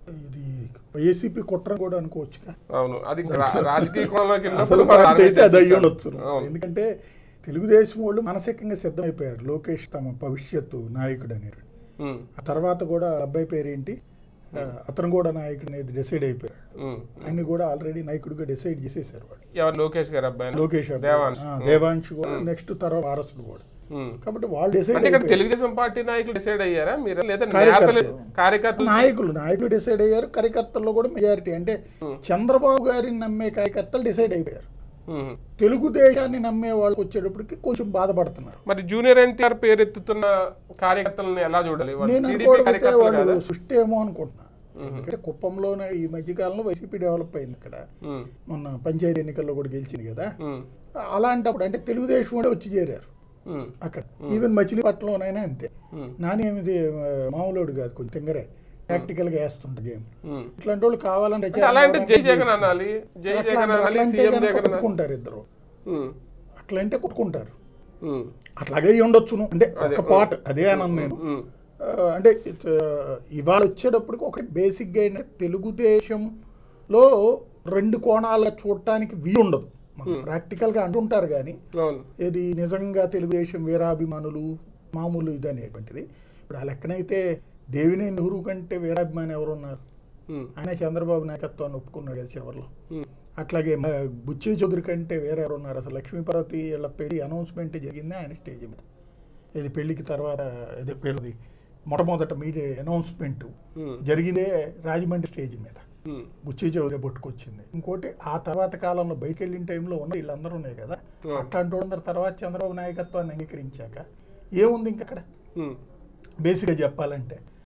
ఇది వైఎస్సీపీ కుట్ర కూడా అనుకోవచ్చుగా అవును అది రా- రాజకీయ కోణంలోకి అసలు వెళ్ళినప్పుడు మరి పార్టీ అయితే అది అయ్యి ఆలోచించాలి. ఉండొచ్చు అవును. ఎందుకంటే తెలుగుదేశం వాళ్ళు మానసికంగా సిద్ధమైపోయారు లోకేష్ తమ భవిష్యత్తు నాయకుడు అనేటువంటి ఉమ్, ఆ తర్వాత కూడా అబ్బాయి పేరేంటి ఆ, అతను కూడా నాయకుడు అనేది డిసైడ్ అయిపోయాడు ఉమ్. ఆయన కూడా ఆల్రెడీ నాయకుడిగా డిసైడ్ చేసేసారు వాళ్ళు ఎవరు లోకేష్ గారు అబ్బాయి లోకేష్ అబ్బాయి. దేవాంశ్. ఆ, దేవాంశ్ కూడా నెక్స్ట్ తర్వాత వారసుడు కూడా ఉమ్. కాబట్టి వాళ్ళు డిసైడ్ అంటే ఇక్కడ అయిపోయారు తెలుగుదేశం పార్టీ నాయకులు డిసైడ్ అయ్యారా మీరు లేదా కార్యకర్తలు. నేతలు కార్యకర్తలు నాయకులు నాయకులు డిసైడ్ అయ్యారు కార్యకర్తల్లో కూడా మెజారిటీ అంటే చంద్రబాబు గారిని నమ్మే కార్యకర్తలు డిసైడ్ అయిపోయారు ఉమ్. తెలుగుదేశాన్ని నమ్మే వాళ్ళకి వచ్చేటప్పటికి కొంచెం బాధపడుతున్నారు మరి జూనియర్ ఎన్టీఆర్ పేరెత్తుతున్న కార్యకర్తలను ఎలా చూడాలి వాళ్ళు నేను టీడీపీ అనుకోవడం అయితే కార్యకర్తలు వాళ్ళు కాదా సృష్టి ఏమో అనుకుంటున్నా ఎందుకంటే కుప్పంలోనే ఈ మధ్యకాలంలో వైసీపీ డెవలప్ అయింది ఇక్కడ ఉమ్, మొన్న పంచాయతీ ఎన్నికల్లో కూడా గెలిచింది కదా ఉమ్, అలాంటప్పుడు అంటే తెలుగుదేశం కూడా వచ్చి చేరారు ఉమ్, అక్కడ ఈవెన్ మచిలీపట్నంలోనైనా అంతే ఉమ్, నాని ఏమిది మామూలోడు కాదు కొంచెం తింగరే ప్రాక్టికల్గా వేస్తుంట గేమ్ ఉమ్. ఇట్లాంటి వాళ్ళు కావాలని అంటే అలాంటి జై జగన్ అనాలి జై అట్లా జగన్ అనాలి అట్లా అంటే సీఎం కనుక జగన్ అనాలి కొట్టుకుంటారు ఇద్దరు ఉమ్, అట్లా అంటే కొట్టుకుంటారు ఉమ్, అట్లాగే అయ్యి ఉండొచ్చును అంటే ఒక పార్ట్ అదే అన్నాను నేను ఉమ్, ఆ, అంటే ఇట్, ఆ, ఇవాళ వచ్చేటప్పటికి ఒకటి బేసిక్గా ఏంటంటే తెలుగుదేశంలో రెండు కోణాలుగా చూడటానికి వీలు ఉండదు మనం ప్రాక్టికల్గా అంటుంటారు కానీ అవును ఇది నిజంగా తెలుగుదేశం వీరాభిమానులు మామూలు ఇది అనేటువంటిది ఇప్పుడు ఆ లెక్కనైతే దేవినే నెహ్రూ కంటే వీరాభిమాని ఎవరు ఉన్నారు ఉమ్, ఆయన చంద్రబాబు నాయకత్వాన్ని ఒప్పుకున్నాడు కదా చివరిలో ఉమ్, అట్లాగే మ- బుచ్చి చౌదరి కంటే వేరే ఎవరు ఉన్నారు అసలు లక్ష్మీపార్వతి వీళ్ళ పెళ్లి అనౌన్స్మెంట్ జరిగింది ఆయన స్టేజ్ మీద ఇది పెళ్లికి తర్వాత ఇది పెళ్ళది మొట్టమొదట మీడియా అనౌన్స్మెంట్ ఉమ్, జరిగిందే రాజమండ్రి స్టేజ్ మీద ఉమ్, బుచ్చి చౌదరి పట్టుకొచ్చింది ఇంకోటి ఆ తర్వాత కాలంలో బయటకు వెళ్ళిన టైంలో ఉన్న వీళ్ళందరూ ఉన్నాయి కదా అట్లాంటి వాళ్ళందరూ తర్వాత చంద్రబాబు నాయకత్వాన్ని అంగీకరించాక ఏముంది ఇంకక్కడ ఉమ్. బేసిక్గా చెప్పాలంటే